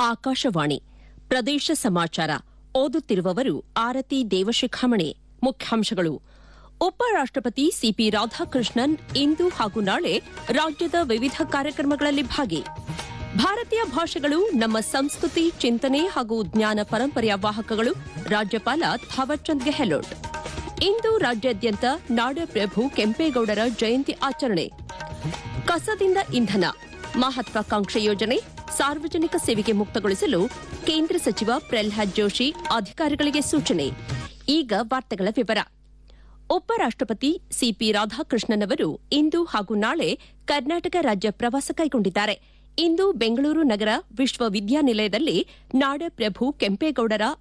ಆಕಾಶವಾಣಿ ಪ್ರದೇಶ ಸಮಾಚಾರ ಓದುತ್ತಿರುವವರು ಆರತಿ ದೇವಶಿಖಾಮಣಿ ಮುಖ್ಯಾಂಶಗಳು ಉಪರಾಷ್ಟಪತಿ ಸಿಪಿ ರಾಧಾಕೃಷ್ಣನ್ ಇಂದು ಹಾಗೂ ನಾಳೆ ರಾಜ್ಯದ ವಿವಿಧ ಕಾರ್ಯಕ್ರಮಗಳಲ್ಲಿ ಭಾಗಿ ಭಾರತೀಯ ಭಾಷೆಗಳು ನಮ್ಮ ಸಂಸ್ಕೃತಿ ಚಿಂತನೆ ಹಾಗೂ ಜ್ಞಾನ ಪರಂಪರೆಯ ವಾಹಕಗಳು ರಾಜ್ಯಪಾಲ ಥಾವರ್ಚಂದ್ ಗೆಹ್ಲೋಟ್ ಇಂದು ರಾಜ್ಯಾದ್ಯಂತ ನಾಡಪ್ರಭು ಕೆಂಪೇಗೌಡರ ಜಯಂತಿ ಆಚರಣೆ ಕಸದಿಂದ ಇಂಧನ ಮಹತ್ವಾಕಾಂಕ್ಷೆ ಯೋಜನೆ ಸಾರ್ವಜನಿಕ ಸೇವೆಗೆ ಮುಕ್ತಗೊಳಿಸಲು ಕೇಂದ್ರ ಸಚಿವ ಪ್ರಲ್ಹಾದ್ ಜೋಶಿ ಅಧಿಕಾರಿಗಳಿಗೆ ಸೂಚನೆ ಈಗ ವಾರ್ತೆಗಳ ವಿವರ ಉಪರಾಷ್ಟಪತಿ ಸಿಪಿ ರಾಧಾಕೃಷ್ಣನ್ ಅವರು ಇಂದು ಹಾಗೂ ನಾಳೆ ಕರ್ನಾಟಕ ರಾಜ್ಯ ಪ್ರವಾಸ ಕೈಗೊಂಡಿದ್ದಾರೆ ಇಂದು ಬೆಂಗಳೂರು ನಗರ ವಿಶ್ವವಿದ್ಯಾನಿಲಯದಲ್ಲಿ ನಾಡಪ್ರಭು ಕೆಂಪೇಗೌಡರ